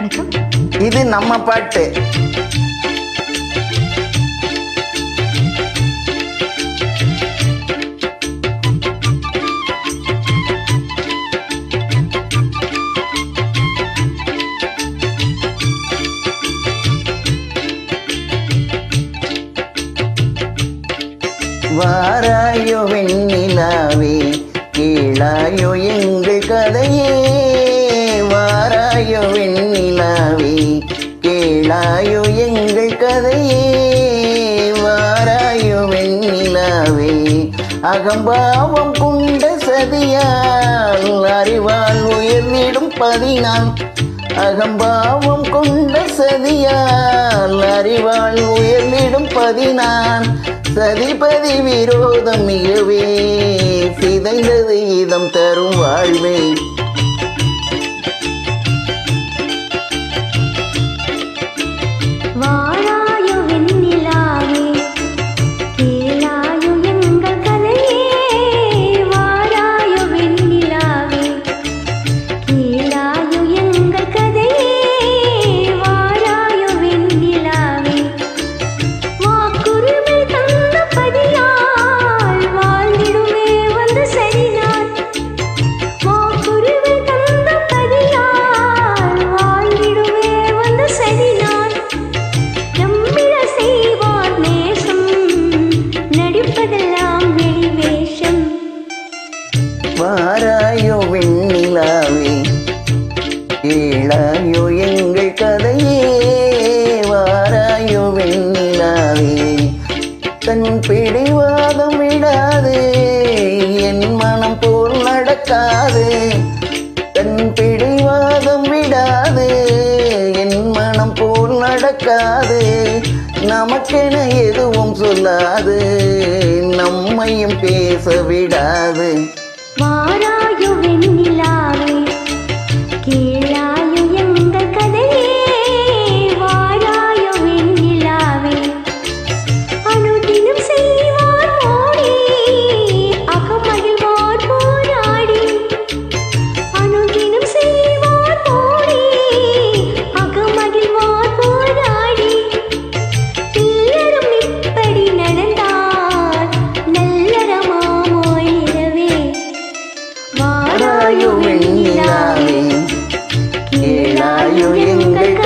வணக்கம் இது நம்ம பாட்டு வாராயோ வெண்ணிலாவே கீழாயோ எங்கள் கதையே வாராயோ வெண்ணிலாவே கீழாயோ எங்கள் கதையே வாராயோ வெண்ணிலாவே அகம்பாவம் கொண்ட சதியால் அறிவால் உயர்ந்திடும் பதினான் அகம்பாவம் கொண்ட சதியால் அறிவால் உயர்ந்திடும் பதினான் சதிபதி விரோதம் மிகவே சிதைந்தது இதம் தரும் வாழ்வே வாராயோ வெண்ணிலாவே கேளாயோ எங்கள் கதையே வாராயோ வெண்ணிலாவே கேளாயோ எங்கள் கதையே வாராயோ வெண்ணிலாவே வாக்குரிமை தந்த பதியால் வாழ்ந்திடுமே வந்து சரிநாள் வாக்குரிமை தந்த பதியால் வாழ்ந்திடுமே வந்து சரிநாள் நம்மிட செய்வார் நேசம் நடிப்பதெல்லாம் வெளிவேஷம் வாராயோ வெண்ணிலாவே கேளாயோ எங்கள் கதையே வாராயோ வெண்ணிலாவே தன் பிடிவாதம் விடாது என் மனம் போல் நடக்காது தன் பிடிவாதம் விடாது என் மனம் போல் நடக்காது நமக்கென எதுவும் சொல்லாது நம்மையும் பேச விடாது வாராயோ வெண்ணிலாவே கேளாயோ எங்கள் கதையே வாராயோ வெண்ணிலாவே அனுதினம் செய்வார் மோடி அகமகிழ்வார் போராடி அனுதினம் செய்வார் மோடி அகமகிழ்வார் போராடி எல்லாரும் இப்படி நடந்தால் நல்லறமாமோ இரவே வாராயோ வெண்ணிலாவே கேளாயோ எங்கள்